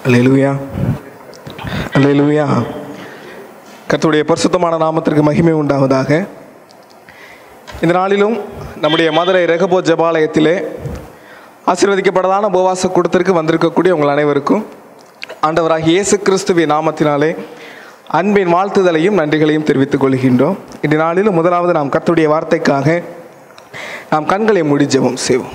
அல்லேலூயா அல்லேலூயா கர்த்தருடைய பரிசுத்தமான நாமத்திற்கு மகிமை உண்டாவதாக இந்த நாளிலும் நம்முடைய மதுரை ரெகபோ ஜபாலயத்திலே ஆசீர்வதிக்கப்படதான உபவாச கூட்டத்திற்கு வந்திருக்கக்கூடிய உங்கள் அனைவருக்கும் ஆண்டவராகிய இயேசு கிறிஸ்துவின் நாமத்தினாலே அன்பின் வாழ்த்துதலையும் நன்றிகளையும் தெரிவித்துக் கொள்கின்றோம் இந்த நாளிலும் முதலாவது நாம் கர்த்தருடைய வார்த்தைக்காக நாம் கண்களை மூடி ஜெபம் செய்வோம்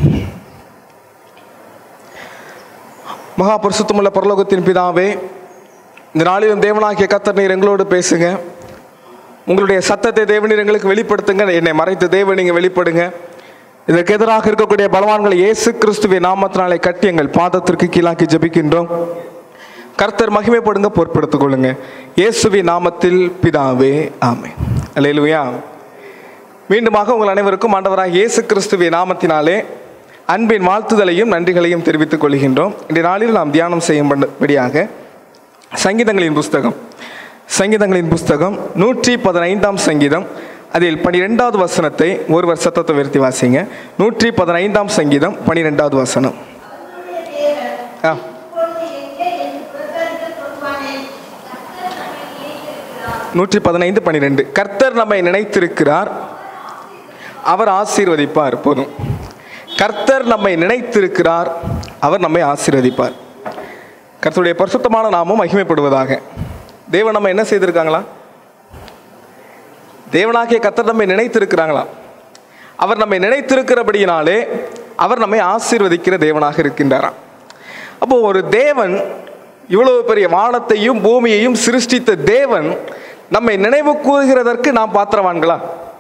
மகா பரிசுத்தமுள்ள பரலோகத்தின் பிதாவே இந்த நாளிலும் தேவனாகிய கர்த்தர் நீர் எங்களோடு பேசுங்க உங்களுடைய சத்தத்தை தேவனீர் எங்களுக்கு வெளிப்படுத்துங்க என்னை மறைத்து தேவன் நீங்கள் வெளிப்படுங்க இதற்கு எதிராக இருக்கக்கூடிய பலவான்களை இயேசு கிறிஸ்துவின் நாமத்தினாலே கட்டி எங்கள் பாதத்திற்கு கீழாக்கி ஜெபிக்கின்றோம் கர்த்தர் மகிமைப்படுங்க பொறுப்படுத்திக் கொள்ளுங்க இயேசுவின் நாமத்தில் பிதாவே ஆமே அல்லேலூயா மீண்டுமாக உங்கள் அனைவருக்கும் ஆண்டவராக இயேசு கிறிஸ்துவின் நாமத்தினாலே அன்பின் வாழ்த்துதலையும் நன்றிகளையும் தெரிவித்துக் கொள்கின்றோம் இன்றைய நாளில் நாம் தியானம் செய்யும்படியாக சங்கீதங்களின் புஸ்தகம் சங்கீதங்களின் புஸ்தகம் நூற்றி பதினைந்தாம் சங்கீதம் அதில் பனிரெண்டாவது வசனத்தை ஒருவர் சத்தத்தை உயர்த்தி வாசிங்க நூற்றி பதினைந்தாம் சங்கீதம் பனிரெண்டாவது வசனம் ஆ நூற்றி பதினைந்து பனிரெண்டு கர்த்தர் நம்மை நினைத்திருக்கிறார் அவர் ஆசீர்வதிப்பார் போதும் கர்த்தர் நம்மை நினைத்திருக்கிறார் அவர் நம்மை ஆசீர்வதிப்பார் கர்த்தருடைய பரிசுத்தமான நாமம் மகிமைப்படுவதாக தேவன் நம்ம என்ன செய்திருக்காங்களா தேவனாகிய கர்த்தர் நம்மை நினைத்திருக்கிறாங்களா அவர் நம்மை நினைத்திருக்கிறபடியினாலே அவர் நம்மை ஆசீர்வதிக்கிற தேவனாக இருக்கின்றாராம் அப்போ ஒரு தேவன் இவ்வளவு பெரிய வானத்தையும் பூமியையும் சிருஷ்டித்த தேவன் நம்மை நினைவு கூறுகிறதற்கு நாம் பாத்திரவான்களா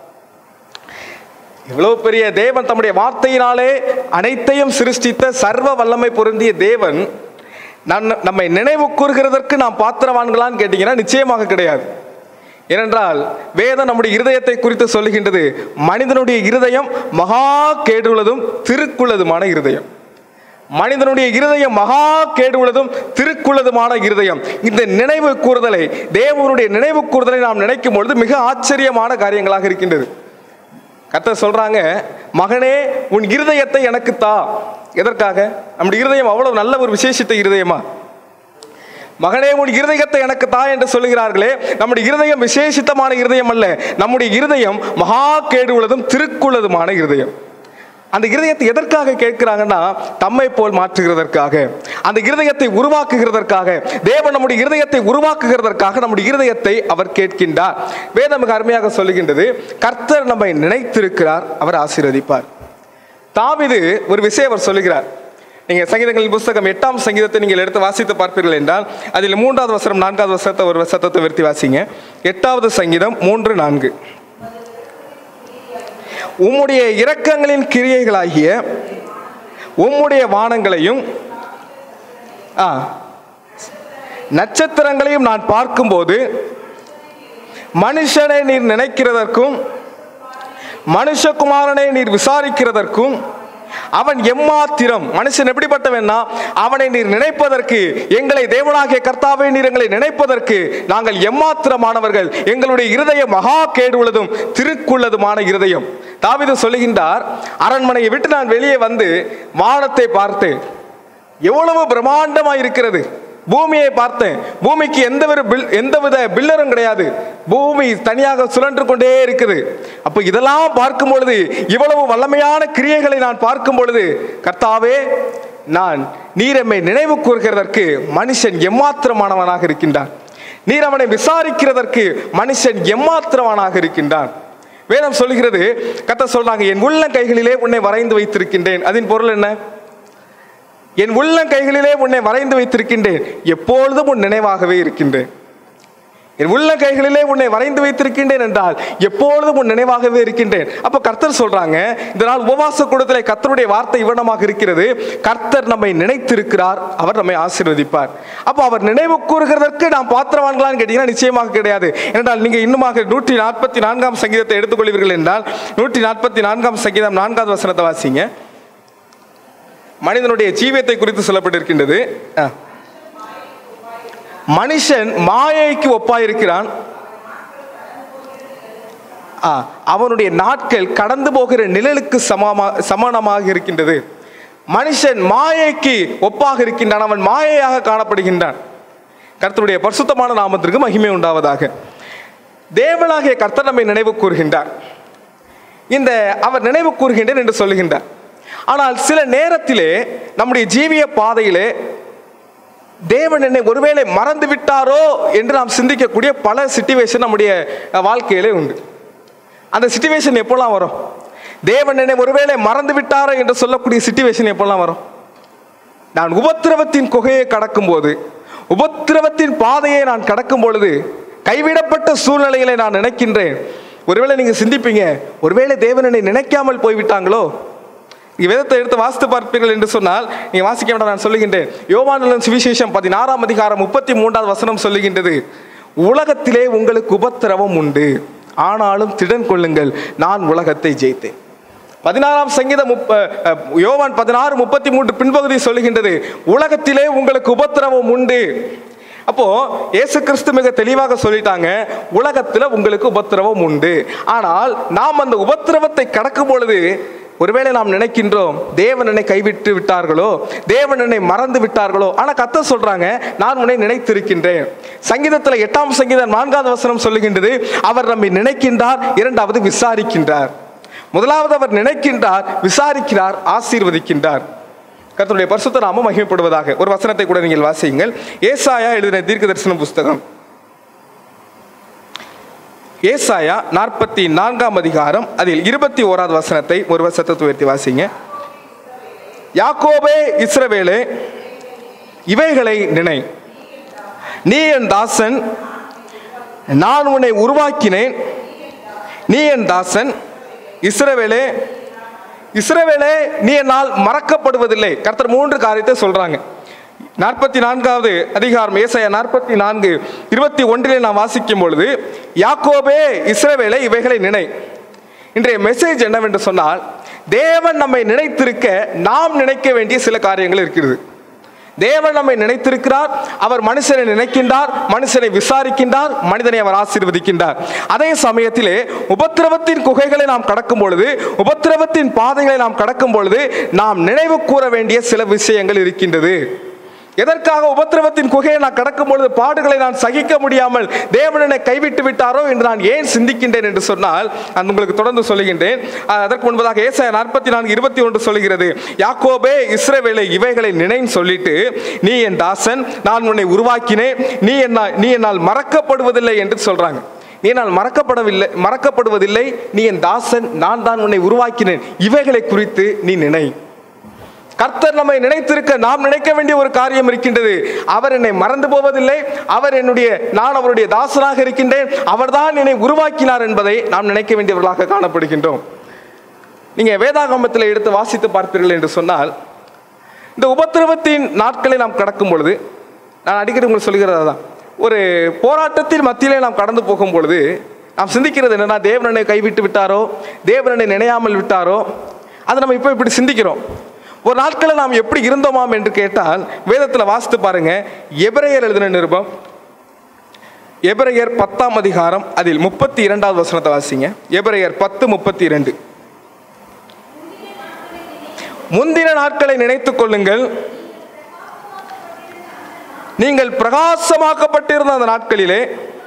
இவ்வளவு பெரிய தேவன் தம்முடைய வார்த்தையினாலே அனைத்தையும் சிருஷ்டித்த சர்வ வல்லமை பொருந்திய தேவன் நன் நம்மை நினைவு கூறுகிறதற்கு நாம் பாத்திரவான்களான்னு கேட்டீங்கன்னா நிச்சயமாக கிடையாது ஏனென்றால் வேதம் நம்முடைய இருதயத்தை குறித்து சொல்லுகின்றது மனிதனுடைய இருதயம் மகா கேடுள்ளதும் திருக்குள்ளதுமான இருதயம் மனிதனுடைய இருதயம் மகா கேடுள்ளதும் திருக்குள்ளதுமான இருதயம் இந்த நினைவு கூறுதலை தேவனுடைய நினைவு கூறுதலை நாம் நினைக்கும் பொழுது மிக ஆச்சரியமான காரியங்களாக இருக்கின்றது கர்த்தர் சொல்றாங்க மகனே உன் இருதயத்தை எனக்கு தா எதற்காக நம்முடைய இருதயம் அவ்வளவு நல்ல ஒரு விசேஷித்த இருதயமா மகனே உன் இருதயத்தை எனக்கு தா என்று சொல்லுகிறார்களே நம்முடைய இருதயம் விசேஷித்தமான இருதயம் அல்ல நம்முடைய இருதயம் மகா கேடு உள்ளதும் திருக்குள்ளதுமான இருதயம் அந்த இருதயத்தை எதற்காக கேட்கிறாங்கன்னா தம்மை போல் மாற்றுகிறதற்காக அந்த இருதயத்தை உருவாக்குகிறதற்காக தேவன் நம்முடைய இருதயத்தை உருவாக்குகிறதற்காக நம்முடைய இருதயத்தை அவர் கேட்கின்றார் வேதம் மிக அருமையாக சொல்லுகின்றது கர்த்தர் நம்மை நினைத்திருக்கிறார் அவர் ஆசீர்வதிப்பார் தாவிது ஒரு விஷயம் அவர் சொல்லுகிறார் நீங்கள் சங்கீதங்களின் புஸ்தகம் எட்டாம் சங்கீதத்தை நீங்கள் எடுத்து வாசித்து பார்ப்பீர்கள் என்றால் அதில் மூன்றாவது வசனம் நான்காவது வசனத்தை ஒரு வசனத்தை விருத்தி வாசிங்க எட்டாவது சங்கீதம் மூன்று நான்கு உம்முடைய இரக்கங்களின் கிரியைகளாகிய உம்முடைய வானங்களையும் ஆ நட்சத்திரங்களையும் நான் பார்க்கும்போது மனுஷனை நீர் நினைக்கிறதற்கும் மனுஷகுமாரனை நீர் விசாரிக்கிறதற்கும் அவன் எம்மாத்திரம் மனுஷன் எப்படிப்பட்டவன்னா அவனை நீர் நினைப்பதற்கு எங்களை தேவனாகிய கர்த்தாவை நீர் எங்களை நினைப்பதற்கு நாங்கள் எம்மாத்திரமானவர்கள் எங்களுடைய இருதயம் மகா கேடுள்ளதும் திருக்குள்ளதுமான இருதயம் தாவிது சொல்லுகின்றார் அரண்மனையை விட்டு நான் வெளியே வந்து வானத்தை பார்த்தேன் எவ்வளவு பிரம்மாண்டமாக இருக்கிறது பூமியை பார்த்தேன் பூமிக்கு எந்த ஒரு பில் எந்தவித பில்லரும் கிடையாது பூமி தனியாக சுழன்று கொண்டே இருக்குது அப்போ இதெல்லாம் பார்க்கும் பொழுது இவ்வளவு வல்லமையான கிரியைகளை நான் பார்க்கும் பொழுது கர்த்தாவே நான் நீரம்மை நினைவு கூறுகிறதற்கு மனுஷன் எம்மாத்திரமானவனாக இருக்கின்றான் நீர் அவனை விசாரிக்கிறதற்கு மனுஷன் எம்மாத்திரமானாக இருக்கின்றான் வேதம் சொல்கிறது கத்த சொல்றாங்க என் உள்ள கைகளிலே உன்னை வரைந்து வைத்திருக்கின்றேன் அதன் பொருள் என்ன என் உள்ளம் கைகளிலே உன்னை வரைந்து வைத்திருக்கின்றேன் எப்பொழுதும் உன் நினைவாகவே இருக்கின்றேன் என் உள்ள கைகளிலே உன்னை வரைந்து வைத்திருக்கின்றேன் என்றால் எப்பொழுதும் உன் நினைவாகவே இருக்கின்றேன் அப்ப கர்த்தர் சொல்றாங்க இந்த நாள் உபவாச கூடத்திலே கர்த்தருடைய வார்த்தை இவனமாக இருக்கிறது கர்த்தர் நம்மை நினைத்திருக்கிறார் அவர் நம்மை ஆசீர்வதிப்பார் அப்போ அவர் நினைவு கூறுகிறதற்கு நாம் பாத்திரவான்களான்னு கேட்டீங்கன்னா நிச்சயமாக கிடையாது என்றால் நீங்க இன்னுமாக நூற்றி நாற்பத்தி நான்காம் சங்கீதத்தை எடுத்துக்கொள்வீர்கள் என்றால் நூற்றி நாற்பத்தி நான்காம் சங்கீதம் நான்காவது வசனத்தை வாசிங்க மனிதனுடைய ஜீவியத்தை குறித்து சொல்லப்பட்டிருக்கின்றது ஆ. மனுஷன் மாயைக்கு ஒப்பாயிருக்கிறான் ஆ, அவனுடைய நாட்கள் கடந்து போகிற நிழலுக்கு சமமா சமானமாக இருக்கின்றது மனுஷன் மாயைக்கு ஒப்பாக இருக்கின்றான் அவன் மாயையாக காணப்படுகின்றான் கர்த்தருடைய பரிசுத்தமான நாமத்திற்கு மகிமை உண்டாவதாக தேவனாகிய கர்த்தர் நம்மை நினைவு கூறுகின்றார் இந்த அவர் நினைவு கூறுகின்றேன் என்று சொல்லுகின்றார் ஆனால் சில நேரத்திலே நம்முடைய ஜீவிய பாதையிலே தேவன் என்னை ஒருவேளை மறந்து விட்டாரோ என்று நாம் சிந்திக்கக்கூடிய பல சிச்சுவேஷன் நம்முடைய அஹ், வாழ்க்கையிலே உண்டு அந்த சிச்சுவேஷன் எப்போல்லாம் வரும் தேவன் என்னை ஒருவேளை மறந்து விட்டாரோ என்று சொல்லக்கூடிய சிச்சுவேஷன் எப்போல்லாம் வரும் நான் உபத்திரவத்தின் குகையை கடக்கும்போது உபத்திரவத்தின் பாதையை நான் கடக்கும் பொழுது கைவிடப்பட்ட சூழ்நிலைகளை நான் நினைக்கின்றேன் ஒருவேளை நீங்க சிந்திப்பீங்க ஒருவேளை தேவன் என்னை நினைக்காமல் போய்விட்டாங்களோ நீங்க வேதத்தை எடுத்து வாசித்து பார்ப்பீர்கள் என்று சொன்னால் நீங்க வாசிக்க வேண்டாம் நான் சொல்லுகின்றேன் யோவானுடன் சுவிசேஷம் பதினாறாம் அதிகாரம் முப்பத்தி மூன்றாவது வசனம் சொல்லுகின்றது உலகத்திலே உங்களுக்கு உபத்திரவம் உண்டு ஆனாலும் திடன் கொள்ளுங்கள் நான் உலகத்தை ஜெயித்தேன் பதினாறாம் சங்கீதம் முப்ப அஹ், யோவான் பதினாறு முப்பத்தி மூன்று பின்பகுதி சொல்லுகின்றது உலகத்திலே உங்களுக்கு உபத்திரவம் உண்டு அப்போ இயேசு கிறிஸ்து மிக தெளிவாக சொல்லிட்டாங்க உலகத்துல உங்களுக்கு உபத்திரவம் உண்டு ஆனால் நாம் அந்த உபத்திரவத்தை கடக்கும் பொழுது ஒருவேளை நாம் நினைக்கின்றோம் தேவன் என்னை கைவிட்டு விட்டார்களோ தேவன் என்னை மறந்து விட்டார்களோ ஆனா கத்த சொல்றாங்க நான் உன்னை நினைத்திருக்கின்றேன் சங்கீதத்துல எட்டாம் சங்கீதம் நான்காவது வசனம் சொல்லுகின்றது அவர் நம்மை நினைக்கின்றார் இரண்டாவது விசாரிக்கின்றார் முதலாவது அவர் நினைக்கின்றார் விசாரிக்கிறார் ஆசீர்வதிக்கின்றார் கர்த்தருடைய பரிசுத்த நாமம் மகிமைப்படுவதாக ஒரு வசனத்தை கூட நீங்கள் வாசியுங்கள் ஏசாயா எழுதின தீர்க்க தரிசன புஸ்தகம் ஏசாயா நாற்பத்தி நான்காம் அதிகாரம் அதில் இருபத்தி ஓராவது வசனத்தை ஒரு வசனத்தை உயர்த்தி வாசிங்க யாக்கோபே இஸ்ரவேலே இவைகளை நினை நீ என் தாசன் நான் உன்னை உருவாக்கினேன் நீ என் தாசன் இஸ்ரவேலே இஸ்ரவேலே நீ என்னால் மறக்கப்படுவதில்லை கர்த்தர் மூன்று காரியத்தை சொல்றாங்க நாற்பத்தி நான்காவது அதிகாரம் ஏசாயா நாற்பத்தி நான்கு இருபத்தி ஒன்றிலே நான் வாசிக்கும் பொழுது யாக்கோபே இஸ்ரவேலே இவைகளை நினை இன்றைய மெசேஜ் என்னவென்று சொன்னால் தேவன் நம்மை நினைத்திருக்க நாம் நினைக்க வேண்டிய சில காரியங்கள் இருக்கிறது தேவன் நம்மை நினைத்திருக்கிறார் அவர் மனுஷனை நினைக்கின்றார் மனுஷனை விசாரிக்கின்றார் மனிதனை அவர் ஆசீர்வதிக்கின்றார் அதே சமயத்திலே உபத்திரவத்தின் குகைகளை நாம் கடக்கும் பொழுது உபத்திரவத்தின் பாதைகளை நாம் கடக்கும் பொழுது நாம் நினைவு கூற வேண்டிய சில விஷயங்கள் இருக்கின்றது எதற்காக உபத்திரவத்தின் குகையை நான் கடக்கும் பொழுது பாடுகளை நான் சகிக்க முடியாமல் தேவனனை கைவிட்டு விட்டாரோ என்று நான் ஏன் சிந்திக்கின்றேன் என்று சொன்னால் நான் உங்களுக்கு தொடர்ந்து சொல்லுகின்றேன் அஹ், அதற்கு முன்பதாக ஏசாயா நாற்பத்தி நான்கு இருபத்தி ஒன்று சொல்லுகிறது யாக்கோபே இஸ்ரவேலை இவைகளை நினைன்னு சொல்லிட்டு நீ என் தாசன் நான் உன்னை உருவாக்கினேன் நீ என்ன நீ என்னால் மறக்கப்படுவதில்லை என்று சொல்றாங்க நீ என்னால் மறக்கப்படவில்லை மறக்கப்படுவதில்லை நீ என் தாசன் நான் தான் உன்னை உருவாக்கினேன் இவைகளை குறித்து நீ நினை கர்த்தர் நம்மை நினைத்திருக்க நாம் நினைக்க வேண்டிய ஒரு காரியம் இருக்கின்றது அவர் என்னை மறந்து போவதில்லை அவர் என்னுடைய நான் அவருடைய தாசனாக இருக்கின்றேன் அவர்தான் என்னை உருவாக்கினார் என்பதை நாம் நினைக்க வேண்டியவர்களாக காணப்படுகின்றோம் நீங்க வேதாகமத்தில் எடுத்து வாசித்து பார்ப்பீர்கள் என்று சொன்னால் இந்த உபத்திரவத்தின் நாட்களை நாம் கடக்கும் பொழுது நான் அடிக்கடி உங்களுக்கு சொல்கிறது தான் ஒரு போராட்டத்தின் மத்தியிலே நாம் கடந்து போகும் பொழுது நாம் சிந்திக்கிறது என்னன்னா தேவனனை கைவிட்டு விட்டாரோ தேவனனை நினையாமல் விட்டாரோ அதை நம்ம இப்போ இப்படி சிந்திக்கிறோம் ஒரு நாட்களில் நாம் எப்படி இருந்தோமாம் என்று கேட்டால் வேதத்தில் வாசித்து பாருங்க எபிரேயர் எழுதின நிருபம் எபிரேயர் பத்தாம் அதிகாரம் அதில் முப்பத்தி இரண்டாவது வசனத்தை வாசிங்க எபிரேயர் பத்து முப்பத்தி இரண்டு முந்தின நாட்களை நினைத்துக் கொள்ளுங்கள் நீங்கள் பிரகாசமாக்கப்பட்டிருந்த அந்த நாட்களிலே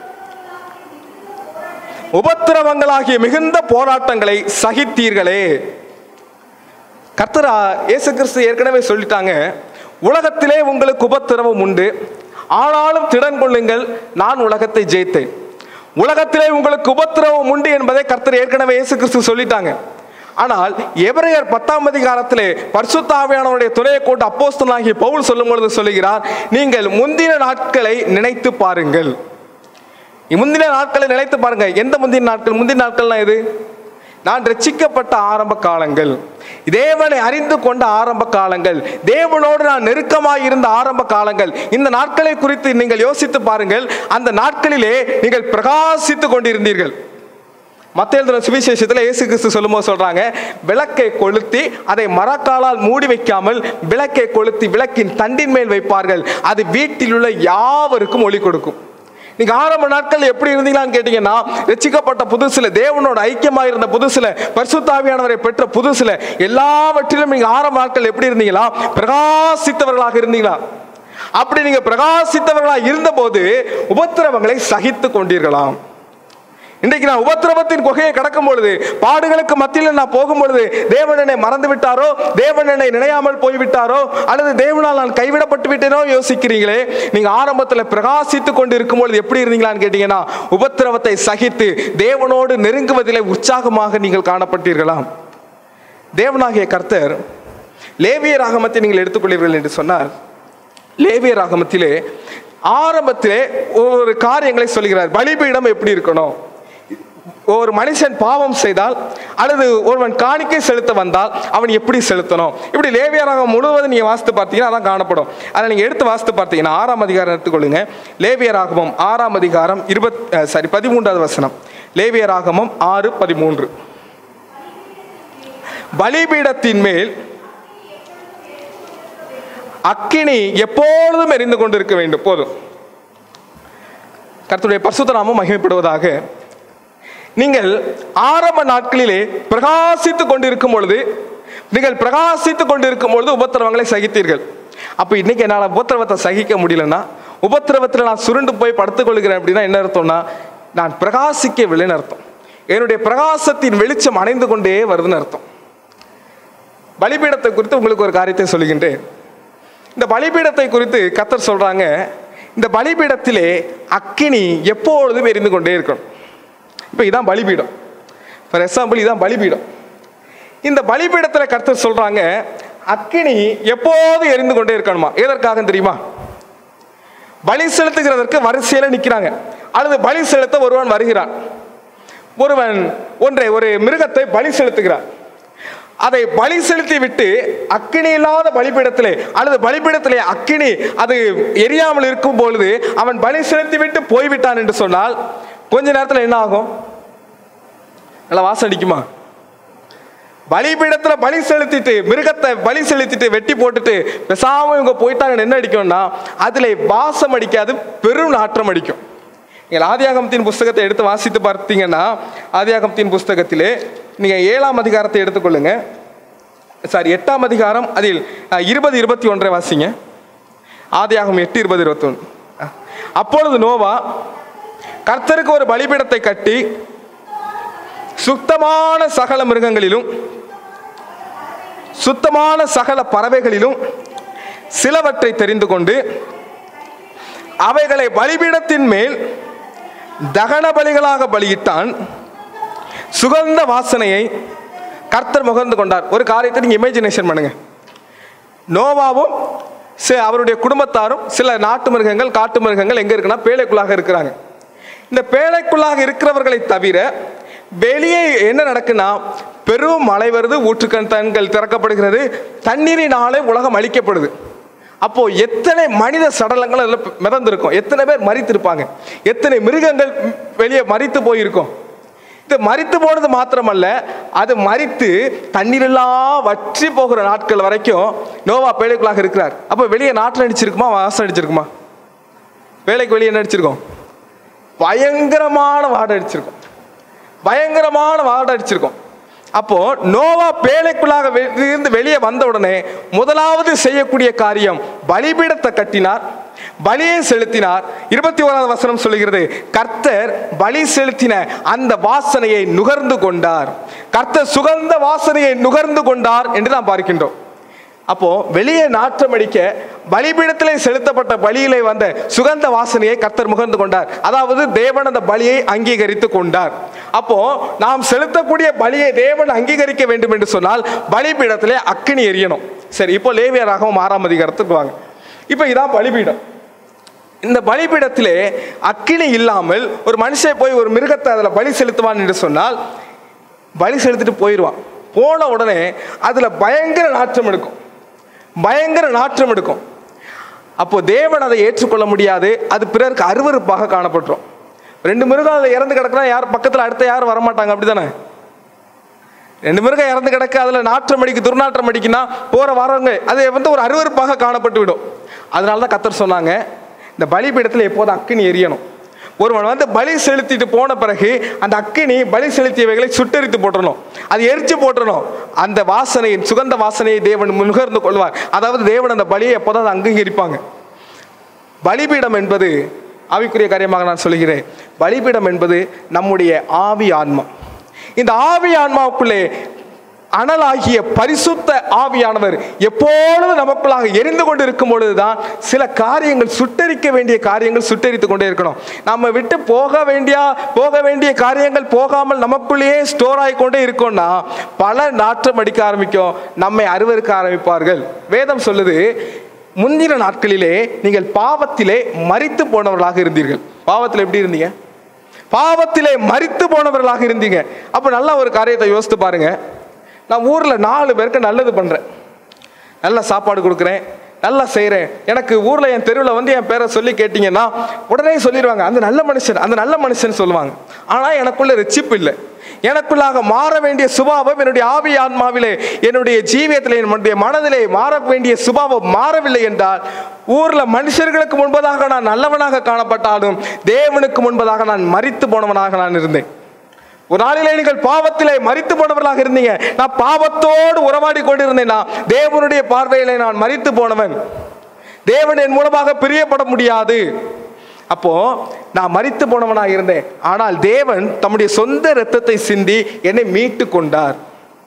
உபத்திரவங்களாகிய மிகுந்த போராட்டங்களை சகித்தீர்களே கர்த்தரா இயேசு கிறிஸ்து ஏற்கனவே சொல்லிட்டாங்க உலகத்திலே உங்களுக்கு உபத்திரவம் உண்டு ஆனாலும் திடன் கொள்ளுங்கள் நான் உலகத்தை ஜெயித்தேன் உலகத்திலே உங்களுக்கு உபத்திரவம் உண்டு என்பதை கர்த்தர் ஏற்கனவே இயேசு கிறிஸ்து சொல்லிட்டாங்க ஆனால் எபிரேயர் பத்தாம் அதிகாரத்திலே பரிசுத்தாவியானவருடைய துணையை கொண்டு அப்போஸ்தலனாகிய பவுல் சொல்லும் பொழுது சொல்லுகிறார் நீங்கள் முந்தின நாட்களை நினைத்து பாருங்கள் முந்தின நாட்களை நினைத்து பாருங்க எந்த முந்தின நாட்கள் முந்தின நாட்கள்லாம் எது நான் ரட்சிக்கப்பட்ட ஆரம்ப காலங்கள் தேவனை அறிந்து கொண்ட ஆரம்ப காலங்கள் தேவனோடு நான் நெருக்கமாய் இருந்த ஆரம்ப காலங்கள் இந்த நாட்களை குறித்து நீங்கள் யோசித்து பாருங்கள் அந்த நாட்களிலே நீங்கள் பிரகாசித்து கொண்டிருந்தீர்கள் மத்திய எழுதின சுவிசேஷத்தில் இயேசு கிறிஸ்து சொல்லும்போது சொல்றாங்க விளக்கை கொளுத்தி அதை மரக்காலால் மூடி வைக்காமல் விளக்கை கொளுத்தி விளக்கின் தண்டின் மேல் வைப்பார்கள் அது வீட்டில் உள்ள யாவருக்கும் ஒளி கொடுக்கும் நீங்க ஆரம்ப நாட்கள் எப்படி இருந்தீங்களான்னு கேட்டீங்கன்னா ரட்சிக்கப்பட்ட புதுசுல தேவனோட ஐக்கியமாக இருந்த புதுசுல பரிசுத்தாவியானவரை பெற்ற புதுசுல எல்லாவற்றிலும் நீங்க ஆரம்ப நாட்கள் எப்படி இருந்தீங்களா பிரகாசித்தவர்களாக இருந்தீங்களா அப்படி நீங்க பிரகாசித்தவர்களாக இருந்தபோது உபத்திரவங்களை சகித்து கொண்டீர்களாம் இன்றைக்கு நான் உபத்திரவத்தின் குகையை கடக்கும் பொழுது பாடுகளுக்கு மத்தியில் நான் போகும் பொழுது தேவன் என்னை மறந்து விட்டாரோ தேவன் என்னை நினையாமல் போய்விட்டாரோ அல்லது தேவனால் நான் கைவிடப்பட்டு விட்டேனோ யோசிக்கிறீங்களே நீங்க ஆரம்பத்தில் பிரகாசித்து கொண்டு இருக்கும் பொழுது எப்படி இருந்தீங்களான்னு கேட்டீங்கன்னா உபத்திரவத்தை சகித்து தேவனோடு நெருங்குவதிலே உற்சாகமாக நீங்கள் காணப்பட்டீர்களாம் தேவனாகிய கர்த்தர் லேவிய ராகமத்தை நீங்கள் எடுத்துக்கொள்ளீர்கள் என்று சொன்னார் லேவிய ராகமத்திலே ஆரம்பத்திலே ஒரு காரியங்களை சொல்கிறார் பலிபீடம் எப்படி இருக்கணும் ஒரு மனுஷன் பாவம் செய்தால் அல்லது ஒருவன் காணிக்கை செலுத்த வந்தால் அவன் எப்படி செலுத்தணும் இப்படி லேவியராகம் முழுவதும் நீங்க வாசித்து பார்த்தீங்கன்னா அதான் காணப்படும் அதை நீங்க எடுத்து வாசித்து பார்த்தீங்கன்னா ஆறாம் அதிகாரம் எடுத்துக்கொள்ளுங்க லேவியராகமம் ஆறாம் அதிகாரம் இருபத் அஹ், சாரி பதிமூன்றாவது வசனம் லேவியராகமம் ஆறு பதிமூன்று பலிபீடத்தின் மேல் அக்கினி எப்பொழுதும் எரிந்து கொண்டிருக்க வேண்டும் போதும் கர்த்தருடைய பரிசுத்த நாமம் மகிமைப்படுவதாக நீங்கள் ஆரம்ப நாட்களிலே பிரகாசித்துக் கொண்டிருக்கும் பொழுது நீங்கள் பிரகாசித்துக் கொண்டிருக்கும் பொழுது உபத்திரவங்களை சகித்தீர்கள் அப்ப இன்னைக்கு என்னால் உபத்திரவத்தை சகிக்க முடியலன்னா உபத்திரவத்தில் நான் சுருண்டு போய் படுத்துக் கொள்கிறேன் அப்படின்னா என்ன அர்த்தம்னா நான் பிரகாசிக்கவில்லைன்னு அர்த்தம் என்னுடைய பிரகாசத்தின் வெளிச்சம் அணைந்து கொண்டே வருதுன்னு அர்த்தம் பலிபீடத்தை குறித்து உங்களுக்கு ஒரு காரியத்தை சொல்லுகின்றேன் இந்த பலிபீடத்தை குறித்து கத்தர் சொல்றாங்க இந்த பலிபீடத்திலே அக்கினி எப்பொழுதும் எரிந்து கொண்டே இருக்கணும் இப்போ இதான் பலிபீடம் ஃபார் எக்ஸாம்பிள் இதான் பலிபீடம் இந்த பலிபீடத்தில் கர்த்தர் சொல்றாங்க அக்கினி எப்போதும் எரிந்து கொண்டே இருக்கணுமா எதற்காக தெரியுமா பலி செலுத்துகிறதற்கு வரிசையில் நிற்கிறாங்க அல்லது பலி செலுத்த ஒருவன் வருகிறான் ஒருவன் ஒன்றை ஒரு மிருகத்தை பலி செலுத்துகிறான் அதை பலி செலுத்தி விட்டு அக்கினி இல்லாத பலிபீடத்திலே அல்லது பலிபீடத்திலே அக்கினி அது எரியாமல் இருக்கும் பொழுது அவன் பலி செலுத்தி விட்டு போய்விட்டான் என்று சொன்னால் கொஞ்ச நேரத்தில் என்ன ஆகும் நல்லா வாசம் அடிக்குமா பலிபீடத்துல பலி செலுத்திட்டு மிருகத்தை பலி செலுத்திட்டு வெட்டி போட்டுட்டு பேசாம இவங்க போயிட்டாங்கன்னு என்ன அடிக்கும்னா அதுல வாசம் அடிக்காது பெரும் நாற்றம் அடிக்கும் நீங்கள் ஆதியாகமத்தின் புஸ்தகத்தை எடுத்து வாசித்து பார்த்தீங்கன்னா ஆதியாகமத்தின் புஸ்தகத்திலே நீங்கள் ஏழாம் அதிகாரத்தை எடுத்துக்கொள்ளுங்க சாரி எட்டாம் அதிகாரம் அதில் அஹ், இருபது இருபத்தி ஒன்றை வாசிங்க ஆதியாகம் எட்டு இருபது இருபத்தொன்று அப்பொழுது நோவா கர்த்தருக்கு ஒரு பலிபீடத்தை கட்டி சுத்தமான சகல மிருகங்களிலும் சுத்தமான சகல பறவைகளிலும் சிலவற்றை தெரிந்து கொண்டு அவைகளை பலிபீடத்தின் மேல் தகன பலிகளாக பலியிட்டான் சுகந்த வாசனையை கர்த்தர் முகர்ந்து கொண்டார் ஒரு காரியத்தை நீங்க இமேஜினேஷன் பண்ணுங்க நோவாவும் சி- அவருடைய குடும்பத்தாரும் சில நாட்டு மிருகங்கள் காட்டு மிருகங்கள் எங்க இருக்குன்னா பேழைக்குள்ளாக இருக்கிறாங்க இந்த பேழைக்குள்ளாக இருக்கிறவர்களை தவிர வெளியே என்ன நடக்குன்னா பெரும் மழை வருது ஊற்றுக்கண் தண்கள் திறக்கப்படுகிறது தண்ணீரினாலே உலகம் அழிக்கப்படுது அப்போ எத்தனை மனித சடலங்கள் அதில் மிதந்திருக்கும் எத்தனை பேர் மறித்திருப்பாங்க எத்தனை மிருகங்கள் வெளியே மறித்து போயிருக்கும் இது மறித்து போனது மாத்திரமல்ல அது மறித்து தண்ணீரெல்லாம் வற்றி போகிற நாட்கள் வரைக்கும் நோவா பேழைக்குள்ளாக இருக்கிறார் அப்போ வெளியே நாட்டில் அடிச்சிருக்குமா வாசம் அடிச்சிருக்குமா வேலைக்கு வெளியே என்ன அடிச்சிருக்கோம் பயங்கரமான வாடை அடிச்சிருக்கும் பயங்கரமான வாடை அடிச்சிருக்கும் அப்போ நோவா பேழைக்குள்ளாக வெ- இருந்து வெளியே வந்த உடனே முதலாவது செய்யக்கூடிய காரியம் பலிபீடத்தை கட்டினார் பலியை செலுத்தினார் இருபத்தி ஓராவது வசனம் சொல்லுகிறது கர்த்தர் பலி செலுத்தின அந்த வாசனையை நுகர்ந்து கொண்டார் கர்த்தர் சுகந்த வாசனையை நுகர்ந்து கொண்டார் என்று நாம் பார்க்கின்றோம் அப்போ வெளியே நாற்றம் அடிக்க பலிபீடத்திலே செலுத்தப்பட்ட பலியிலே வந்த சுகந்த வாசனையை கர்த்தர் முகர்ந்து கொண்டார் அதாவது தேவன் அந்த பலியை அங்கீகரித்து கொண்டார் அப்போ நாம் செலுத்தக்கூடிய பலியை தேவன் அங்கீகரிக்க வேண்டும் என்று சொன்னால் பலிபீடத்திலே அக்கினி எரியணும் சரி இப்போ லேவியராகவும் ஆறாம் அதிகாரத்துக்கு வாங்க இப்போ இதான் பலிபீடம் இந்த பலிபீடத்திலே அக்கினி இல்லாமல் ஒரு மனுஷன் போய் ஒரு மிருகத்தை அதில் பலி செலுத்துவான் என்று சொன்னால் பலி செலுத்திட்டு போயிடுவான் போன உடனே அதில் பயங்கர நாற்றம் எடுக்கும் பயங்கர நாற்றம் எடுக்கும் அப்போ தேவன் அதை ஏற்றுக்கொள்ள முடியாது அது பிறருக்கு அருவருப்பாக காணப்பட்டுரும் ரெண்டு மிருகம் அதில் இறந்து கிடக்குனா யார் பக்கத்தில் அடுத்த யாரும் வரமாட்டாங்க அப்படிதானே ரெண்டு மிருகம் இறந்து கிடக்க அதில் நாற்றம் அடிக்கு துர்நாற்றம் அடிக்குன்னா போகிற வரவங்க அது வந்து ஒரு அருவருப்பாக காணப்பட்டு விடும் அதனால தான் கத்தர் சொன்னாங்க இந்த பலிபீடத்தில் எப்போதும் அக்கினி எரியணும் ஒருவன் வந்து பலி செலுத்திட்டு போன பிறகு அந்த அக்கினி பலி செலுத்தியவைகளை சுட்டெரித்து போட்டுறணும் அது எரிச்சு போட்டுறணும் அந்த வாசனையின் சுகந்த வாசனையை தேவன் முகர்ந்து கொள்வார் அதாவது தேவன் அந்த பலியை எப்போதான் அங்கீகரிப்பாங்க பலிபீடம் என்பது ஆவிக்குரிய காரியமாக நான் சொல்கிறேன் பலிபீடம் என்பது நம்முடைய ஆவி ஆன்மா இந்த ஆவி ஆன்மாவுக்குள்ளே அனலாகிய பரிசுத்த ஆவியானவர் எப்பொழுது நமக்குள்ளாக எரிந்து கொண்டு இருக்கும் பொழுதுதான் சில காரியங்கள் சுட்டரிக்க வேண்டிய காரியங்கள் சுட்டரித்து கொண்டே இருக்கணும் நம்ம விட்டு போக வேண்டிய போக வேண்டிய காரியங்கள் போகாமல் நமக்குள்ளேயே ஸ்டோர் ஆகி கொண்டே இருக்கோம்னா பல நாற்றம் அடிக்க ஆரம்பிக்கும் நம்மை அருவருக்க ஆரம்பிப்பார்கள் வேதம் சொல்லுது முந்தின நாட்களிலே நீங்கள் பாவத்திலே மரித்து போனவர்களாக இருந்தீர்கள் பாவத்தில் எப்படி இருந்தீங்க பாவத்திலே மரித்து போனவர்களாக இருந்தீங்க அப்போ நல்லா ஒரு காரியத்தை யோசித்து பாருங்க நான் ஊரில் நாலு பேருக்கு நல்லது பண்ணுறேன் நல்ல சாப்பாடு கொடுக்குறேன் நல்லா செய்கிறேன் எனக்கு ஊரில் என் தெருவில் வந்து என் பேரை சொல்லி கேட்டிங்கன்னா உடனே சொல்லிடுவாங்க அந்த நல்ல மனுஷன் அந்த நல்ல மனுஷன் சொல்லுவாங்க ஆனால் எனக்குள்ள ரட்சிப்பு இல்லை எனக்குள்ளாக மாற வேண்டிய சுபாவம் என்னுடைய ஆவி ஆன்மாவிலே என்னுடைய ஜீவியத்திலே என்னுடைய மனதிலே மாற வேண்டிய சுபாவம் மாறவில்லை என்றால் ஊர்ல மனுஷர்களுக்கு முன்பதாக நான் நல்லவனாக காணப்பட்டாலும் தேவனுக்கு முன்பதாக நான் மரித்து போனவனாக நான் இருந்தேன் ஒரு நாளிலே நீங்கள் பாவத்திலே மரித்து போனவர்களாக இருந்தீங்க நான் பாவத்தோடு உறவாடி கொண்டிருந்தேன் நான் தேவனுடைய பார்வையிலே நான் மரித்து போனவன் தேவன் என் மூலமாக பிரியப்பட முடியாது அப்போ நான் மரித்து போனவனாக இருந்தேன் ஆனால் தேவன் தம்முடைய சொந்த இரத்தத்தை சிந்தி என்னை மீட்டு கொண்டார்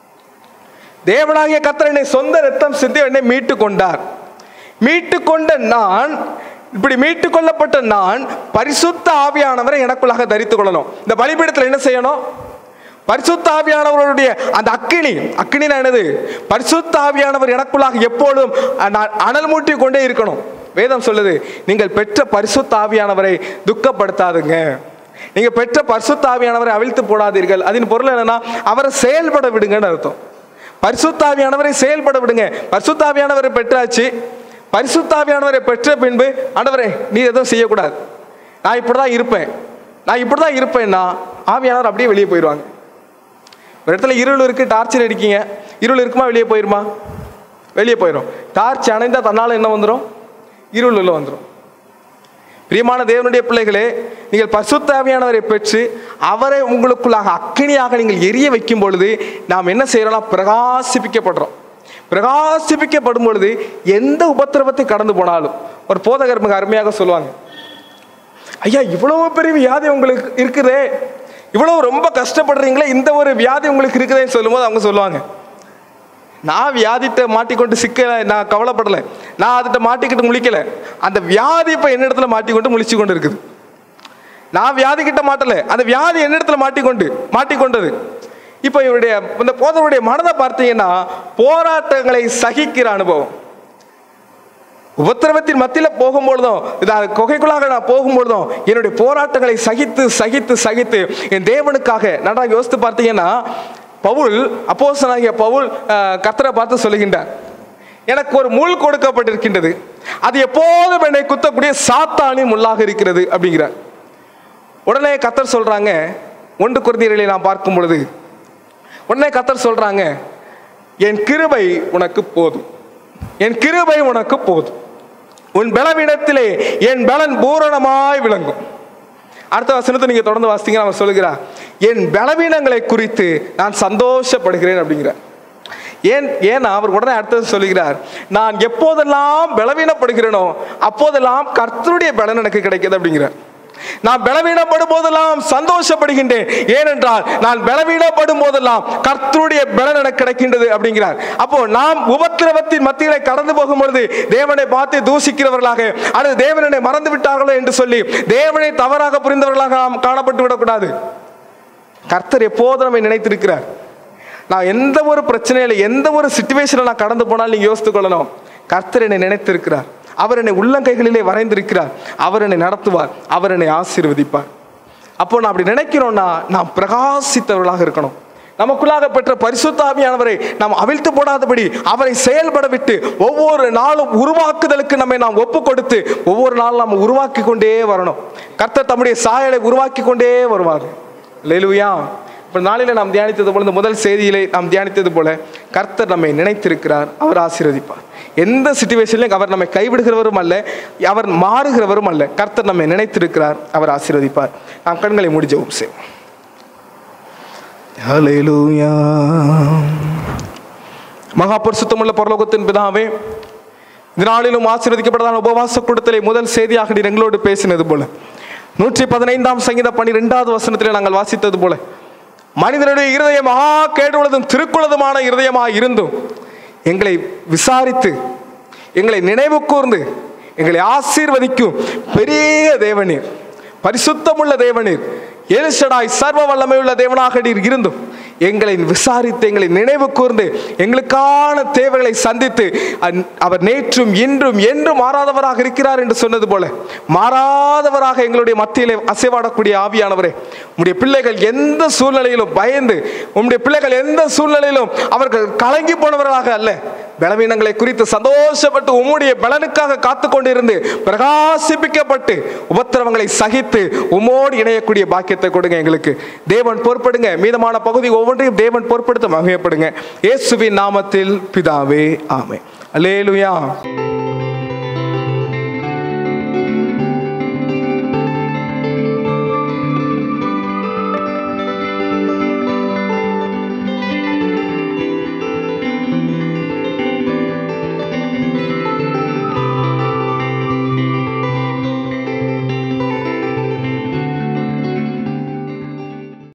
தேவனாகிய கர்த்தர் என்னை சொந்த ரத்தம் சிந்தி என்னை மீட்டு கொண்டார் மீட்டு கொண்ட நான் இப்படி மீட்டு கொள்ளப்பட்ட நான் பரிசுத்த ஆவியானவரை எனக்குள்ளாக தரித்துக் கொள்ளணும் இந்த பலிபீடத்தில் என்ன செய்யணும் பரிசுத்த ஆவியானவருடைய அந்த அக்கினி அக்கினினா என்னது பரிசுத்த ஆவியானவர் எனக்குள்ளாக எப்பொழுதும் நான் அனல் மூட்டி கொண்டே இருக்கணும் வேதம் சொல்லுது நீங்கள் பெற்ற பரிசுத்த ஆவியானவரை துக்கப்படுத்தாதுங்க நீங்க பெற்ற பரிசுத்த ஆவியானவரை அவிழ்த்து போடாதீர்கள் அதன் பொருள் என்னன்னா அவரை செயல்பட விடுங்கன்னு அர்த்தம் பரிசுத்தாவியானவரை செயல்பட விடுங்க பரிசுத்தாவியானவரை பெற்றாச்சு பரிசுத்தாவியானவரை பெற்ற பின்பு ஆண்டவரே நீ எதுவும் செய்யக்கூடாது நான் இப்படி தான் இருப்பேன் நான் இப்படி தான் இருப்பேன்னா ஆவியானவர் அப்படியே வெளியே போயிடுவாங்க ஒரு இடத்துல இருள் இருக்கு டார்ச்சர் அடிக்கீங்க இருள் இருக்குமா வெளியே போயிருமா வெளியே போயிடும் டார்ச் அணைந்தால் தன்னால் என்ன வந்துடும் இருள் உள்ள வந்துடும் பிரியமான தேவனுடைய பிள்ளைகளே நீங்கள் பசுத்தாவியானவரை பெற்று அவரை உங்களுக்குள்ளாக அக்கினியாக நீங்கள் எரிய வைக்கும் பொழுது நாம் என்ன செய்யறோம்னா பிரகாசிப்பிக்கப்படுறோம் பிரகாசிப்பிக்கப்படும் பொழுது எந்த உபத்திரவத்தை கடந்து போனாலும் ஒரு போதகர் மிக அருமையாக சொல்லுவாங்க ஐயா இவ்வளவு பெரிய வியாதி உங்களுக்கு இருக்குதே இவ்வளவு ரொம்ப கஷ்டப்படுறீங்களே இந்த ஒரு வியாதி உங்களுக்கு இருக்குதேன்னு சொல்லும்போது அவங்க சொல்லுவாங்க நான் வியாதிட்ட மாட்டிக்கொண்டு சிக்கல நான் கவலைப்படலை நான் அதுகிட்ட மாட்டிக்கிட்டு முழிக்கல அந்த வியாதி இப்போ என்னிடத்துல மாட்டிக்கொண்டு முழிச்சு கொண்டு இருக்குது நான் வியாதி கிட்ட மாட்டல அந்த வியாதி என்னிடத்துல மாட்டிக்கொண்டு மாட்டிக்கொண்டது இப்போ இவருடைய இந்த போதவருடைய மனதை பார்த்தீங்கன்னா போராட்டங்களை சகிக்கிற அனுபவம் உபத்திரவத்தின் மத்தியில் போகும்பொழுதும் இது குகைக்குள்ளாக நான் போகும்பொழுதும் என்னுடைய போராட்டங்களை சகித்து சகித்து சகித்து என் தேவனுக்காக நன்றாக யோசித்து பார்த்தீங்கன்னா பவுல் அப்போசனாகிய பவுல் அஹ், கர்த்தரை பார்த்து சொல்லுகின்றார் எனக்கு ஒரு முள் கொடுக்கப்பட்டிருக்கின்றது அது எப்போதும் என்னை குத்தக்கூடிய சாத்தானி முள்ளாக இருக்கிறது அப்படிங்கிறார் உடனே கத்தர் சொல்றாங்க ஒன்று குருதியர்களை நான் பார்க்கும் பொழுது உடனே கத்தர் சொல்றாங்க என் கிருபை உனக்கு போதும் என் கிருபை உனக்கு போதும் உன் பலவீனத்திலே என் பலன் பூரணமாய் விளங்கும் அடுத்த வசனத்தை நீங்க தொடர்ந்து வாசித்தீங்கன்னா அவர் சொல்லுகிறார் என் பலவீனங்களை குறித்து நான் சந்தோஷப்படுகிறேன் அப்படிங்கிறார் ஏன் ஏன்னா அவர் உடனே அடுத்தது சொல்லுகிறார் நான் எப்போதெல்லாம் பலவீனப்படுகிறேனோ அப்போதெல்லாம் கர்த்தருடைய பலன் எனக்கு கிடைக்குது அப்படிங்கிறார் நான் பலவீனப்படும் போதெல்லாம் சந்தோஷப்படுகின்றேன் ஏனென்றால் நான் பலவீனப்படும் போதெல்லாம் கர்த்தருடைய பலன் எனக்கு கிடைக்கின்றது அப்படிங்கிறார் அப்போ நாம் உபத்திரவத்தின் மத்தியிலே கடந்து போகும் பொழுது தேவனை பார்த்து தூசிக்கிறவர்களாக அல்லது தேவனை மறந்து விட்டார்களோ என்று சொல்லி தேவனை தவறாக புரிந்தவர்களாக நாம் காணப்பட்டு விடக்கூடாது கர்த்தர் எப்போதும் நம்மை நினைத்திருக்கிறார் நான் எந்த ஒரு பிரச்சனையில எந்த ஒரு சுச்சுவேஷனில் நான் கடந்து போனாலும் நீங்க யோசித்துக் கொள்ளணும் கர்த்தர் என்னை நினைத்திருக்கிறார் அவர் என்னை உள்ளங்கைகளிலே வரைந்திருக்கிறார் அவர் என்னை நடத்துவார் அவர் என்னை ஆசீர்வதிப்பார் அப்போ நான் அப்படி நினைக்கிறோம்னா நாம் பிரகாசித்தவர்களாக இருக்கணும் நமக்குள்ளாக பெற்ற பரிசுத்தாவியானவரை நாம் அவிழ்த்து போடாதபடி அவரை செயல்பட விட்டு ஒவ்வொரு நாளும் உருவாக்குதலுக்கு நம்மை நாம் ஒப்பு கொடுத்து ஒவ்வொரு நாளும் நாம் உருவாக்கி கொண்டே வரணும் கர்த்தர் தம்முடைய சாயலை உருவாக்கி கொண்டே வருவார் லேலுயா இப்போ நாளில் நாம் தியானித்தது போல இந்த முதல் செய்தியிலே நாம் தியானித்தது போல கர்த்தர் நம்மை நினைத்திருக்கிறார் அவர் ஆசீர்வதிப்பார் எந்த சுச்சுவேஷன்லையும் அவர் நம்மை கைவிடுகிறவரும் அல்ல அவர் மாறுகிறவரும் அல்ல கர்த்தர் நம்மை நினைத்திருக்கிறார் அவர் ஆசீர்வதிப்பார் நாம் கண்களை முடிஞ்சவும் செய்வோம் ஹalleluya மகா பரிசுத்தமுள்ள பரலோகத்தின் பிதாவே இந்த நாளிலும் ஆசீர்வதிக்கப்பட்டதான உபவாச கூட்டத்திலே முதல் செய்தியாக நீர் எங்களோடு பேசினது போல நூற்றி பதினைந்தாம் சங்கீத பன்னிரெண்டாவது வசனத்திலே நாங்கள் வாசித்தது போல மனிதனுடைய இருதயம் மகா கேடுள்ளதும் திருக்குள்ளதுமான இருதயமாக இருந்தும் எங்களை விசாரித்து எங்களை நினைவு கூர்ந்து எங்களை ஆசீர்வதிக்கும் பெரிய தேவனீர் பரிசுத்தமுள்ள தேவனீர் எலிசடாய் சர்வ வல்லமையுள்ள தேவனாக நீர் இருந்தும் எங்களை விசாரித்து எங்களை நினைவு கூர்ந்து எங்களுக்கான தேவைகளை சந்தித்து அந்- அவர் நேற்றும் இன்றும் என்றும் மாறாதவராக இருக்கிறார் என்று சொன்னது போல மாறாதவராக எங்களுடைய மத்தியிலே அசைவாடக்கூடிய ஆவியானவரே உம்முடைய பிள்ளைகள் எந்த சூழ்நிலையிலும் பயந்து உம்முடைய பிள்ளைகள் எந்த சூழ்நிலையிலும் அவர்கள் கலங்கி போனவர்களாக அல்ல பலவீனங்களை குறித்து சந்தோஷப்பட்டு உம்முடைய பலனுக்காக காத்து கொண்டிருந்து பிரகாசிப்பிக்கப்பட்டு உபத்திரவங்களை சகித்து உம்மோடு இணையக்கூடிய பாக்கியத்தை கொடுங்க எங்களுக்கு தேவன் பொறுப்படுங்க மீதமான பகுதி ஒவ்வொன்றையும் தேவன் பொறுப்படுத்த மகிமைப்படுங்க இயேசுவின் நாமத்தில் பிதாவே ஆமே அல்லேலுயா